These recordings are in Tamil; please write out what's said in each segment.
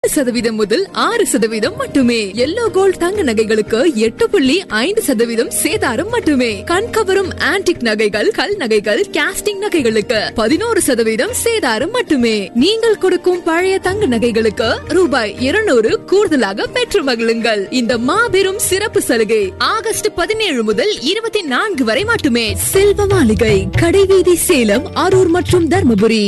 சதவீதம் முதல் ஆறு சதவீதம் மட்டுமே எல்லோ கோல்ட் தங்க நகைகளுக்கு எட்டு புள்ளி ஐந்து சதவீதம் சேதாரம் மட்டுமே கண்கவரும் ஆன்டிக் நகைகள் கல் நகைகள் கேஸ்டிங் நகைகளுக்கு பதினோரு சதவீதம் சேதாரம் மட்டுமே நீங்கள் கொடுக்கும் பழைய தங்க நகைகளுக்கு ரூபாய் இருநூறு கூடுதலாக பெற்று மகிழுங்கள் இந்த மாபெரும் சிறப்பு சலுகை ஆகஸ்ட் பதினேழு முதல் இருபத்தி நான்கு வரை மட்டுமே செல்வ மாளிகை கடைவீதி சேலம் அரூர் மற்றும் தர்மபுரி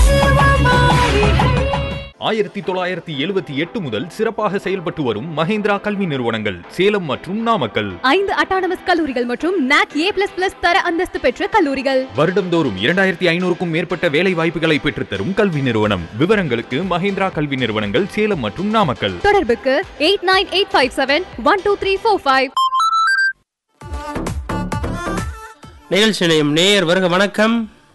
ஆயிரத்தி தொள்ளாயிரத்தி எழுபத்தி எட்டு முதல் சிறப்பாக செயல்பட்டு வரும் மஹேந்திரா கல்வி நிறுவனங்கள் சேலம் மற்றும் நாமக்கல் ஐந்து அட்டானமஸ் கல்லூரிகள் மற்றும் நாக் ஏ பிளஸ் பிளஸ் தர அந்தஸ்து பெற்ற கல்லூரிகள் வருடம்தோறும் இரண்டாயிரத்தி ஐநூறுக்கும் மேற்பட்ட வேலை வாய்ப்புகளை பெற்றுத்தரும் கல்வி நிறுவனம் விவரங்களுக்கு மஹேந்திரா கல்வி நிறுவனங்கள் சேலம் மற்றும் நாமக்கல் தொடர்புக்கு eight nine eight five seven one two three four five நிகழ்ச்சி நிலையம் நேயர் வருக வணக்கம்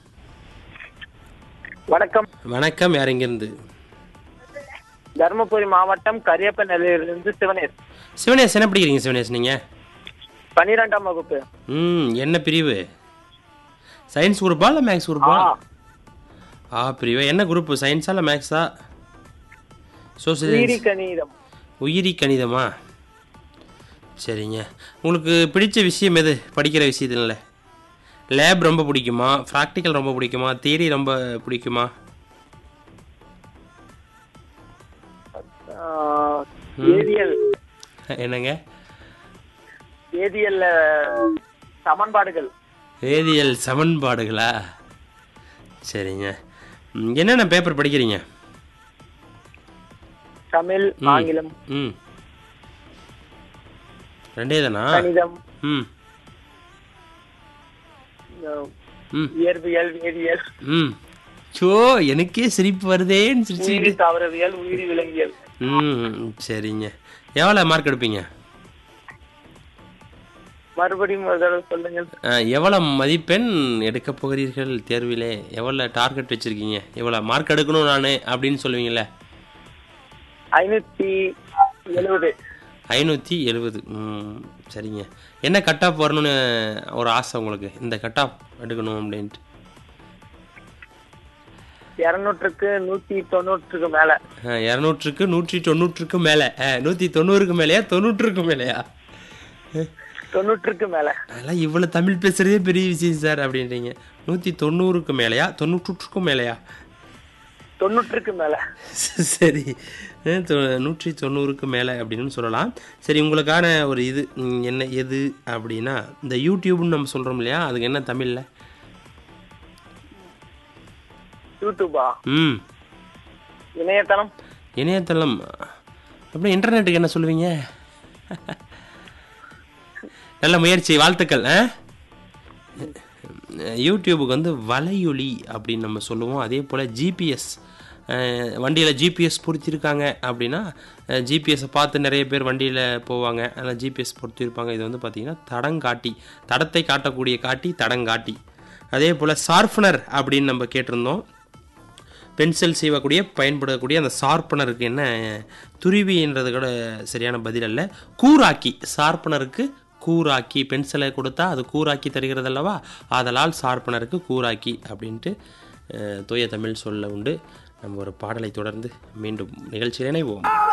வணக்கம் வணக்கம் யார் இங்கிருந்து தருமபுரி மாவட்டம் கரியப்ப நிலையிலிருந்து சிவனேஷ் சிவனேஷ் என்ன படிக்கிறீங்க சிவனேஷ் நீங்க பன்னிரெண்டாம் வகுப்பு ம் என்ன பிரிவு சயின்ஸ் குரூப்பா இல்லை மேக்ஸ் குரூப்பா ஆ ஆ பிரிவு என்ன குரூப் சயின்ஸா இல்லை மேக்ஸா சோசியல் உயிரி கணிதம் உயிரி கணிதமா சரிங்க உங்களுக்கு பிடிச்ச விஷயம் எது படிக்கிற விஷயத்துல லேப் ரொம்ப பிடிக்குமா ப்ராக்டிக்கல் ரொம்ப பிடிக்குமா தியரி ரொம்ப பிடிக்குமா ஆ, வேதியியல் என்னங்க வேதியியல்ல சமன்பாடுகள் வேதியியல் சமன்பாடுகளா சரிங்க ம், என்னென்ன பேப்பர் படிக்கிறீங்க தமிழ் ம். ஆங்கிலம் ம் ரெண்டே தானா கணிதம் ம் ஆ, ம் இயற்பியல் வேதியியல் ம் சோ எனக்கே சிரிப்பு வருதேன்னு உயிரி சிரிச்சுக்கிட்டு தாவரவியல் உயிரி விலங்கியல் ம் சரிங்க எவ்வளோ மார்க் எடுப்பீங்க மறுபடியும் ஒரு தடவை சொல்லுங்க ஆ, எவ்வளோ மதிப்பெண் எடுக்கப் போகிறீர்கள் தேர்விலே எவ்வளோ டார்கெட் வச்சுருக்கீங்க எவ்வளோ மார்க் எடுக்கணும் நான் அப்படின்னு சொல்லுவீங்களே ஐநூத்தி எழுபது ஐநூற்றி எழுபது ம் சரிங்க என்ன கட் ஆஃப் வரணும்னு ஒரு ஆசை உங்களுக்கு இந்த கட் ஆஃப் எடுக்கணும் அப்படின்ட்டு இருநூற்றுக்கு நூத்தி தொண்ணூற்றுக்கு மேல ஆ, இரநூற்றுக்கு நூற்றி தொண்ணூற்றுக்கு மேலே நூற்றி தொண்ணூறுக்கு மேலேயா தொண்ணூற்றுக்கு மேலேயா தொண்ணூற்றுக்கு மேல அதெல்லாம் இவ்வளோ தமிழ் பேசுகிறதே பெரிய விஷயம் சார் அப்படின்றீங்க நூற்றி தொண்ணூறுக்கு மேலேயா தொண்ணூற்றுக்கும் மேலேயா தொண்ணூற்றுக்கு மேல சரி அஹ் தொ- நூற்றி தொண்ணூறுக்கு மேலே அப்படின்னு சொல்லலாம் சரி உங்களுக்கான ஒரு இது ம், என்ன எது அப்படின்னா இந்த யூடியூப்னு நம்ம சொல்கிறோம் இல்லையா அதுக்கு என்ன தமிழில் யூடியூபா ம் இணையதளம் இணையதளம் அப்புறம் இன்டர்நெட்டுக்கு என்ன சொல்லுவீங்க நல்ல முயற்சி வாழ்த்துக்கள் ஆ யூடியூபுக்கு வந்து வலையொலி அப்படின்னு நம்ம சொல்லுவோம் அதே போல் ஜிபிஎஸ் வண்டியில் ஜிபிஎஸ் பொருத்திருக்காங்க அப்படின்னா ஜிபிஎஸ்ஸை பார்த்து நிறைய பேர் வண்டியில் போவாங்க அதில் ஜிபிஎஸ் பொருத்திருப்பாங்க இது வந்து பார்த்திங்கன்னா தடங்காட்டி தடத்தை காட்டக்கூடிய காட்டி தடங்காட்டி அதே போல் ஷார்ப்னர் அப்படின்னு நம்ம கேட்டிருந்தோம் பென்சில் சீவக்கூடிய பயன்படக்கூடிய அந்த ஷார்ப்பனருக்கு என்ன துருவின்றது கூட சரியான பதில் அல்ல கூராக்கி ஷார்ப்பனருக்கு கூராக்கி பென்சிலை கொடுத்தா அது கூராக்கி தருகிறது அல்லவா ஆதலால் ஷார்ப்பனருக்கு கூராக்கி அப்படின்ட்டு அஹ், தூய தமிழ் சொல்ல உண்டு நம்ம ஒரு பாடலை தொடர்ந்து மீண்டும் நிகழ்ச்சியில் இணைவோம்